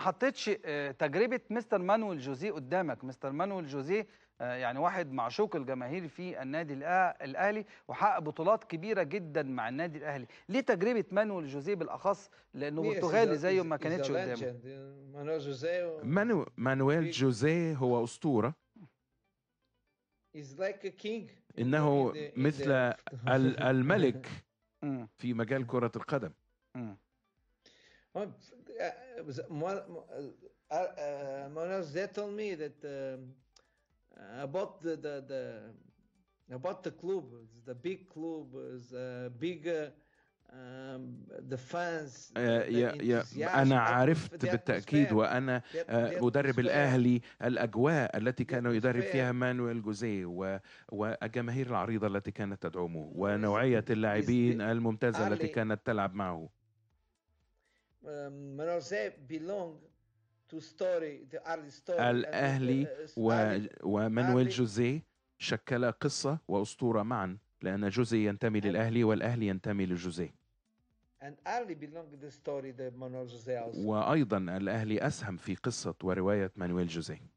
حطيتش آه، تجربه مستر مانويل جوزيه قدامك مستر مانويل جوزيه آه، يعني واحد معشوق الجماهير في النادي الأه- الاهلي وحقق بطولات كبيره جدا مع النادي الاهلي ليه تجربه مانويل جوزيه بالاخص لانه Yes, he's برتغالي a- زيه he's- ما he's a كانتش قدامه legend. Uh, Manuel José مانو مانويل جوزيه هو أسطورة is like a king. in the- إنه in the- in مثل the- ال- الملك مم. في مجال كرة القدم مم. Well, uh, it was Mo- Mo- uh, uh, Manuel José told me that um, uh, about the, the the about the club, it's the big club, is uh, big uh, um, the fans. آه، the يا يا enthusiasm, أنا the عرفت atmosphere, بالتأكيد وأنا the- آه، the مدرب atmosphere. الأهلي الأجواء التي كان يدرب atmosphere. فيها مانويل جوزيه و- والجماهير العريضة التي كانت تدعمه ونوعية اللاعبين الممتازة التي early- كانت تلعب معه Um, Manuel José belonged to story, the early story. and the- الأهلي uh, و... early- ومانويل early- جوزيه شكل قصة وأسطورة معا لأن جوزيه ينتمي للأهلي والأهلي ينتمي لجوزيه and early belonged to the story that Manuel José also. وأيضا الأهلي أسهم في قصة ورواية مانويل جوزيه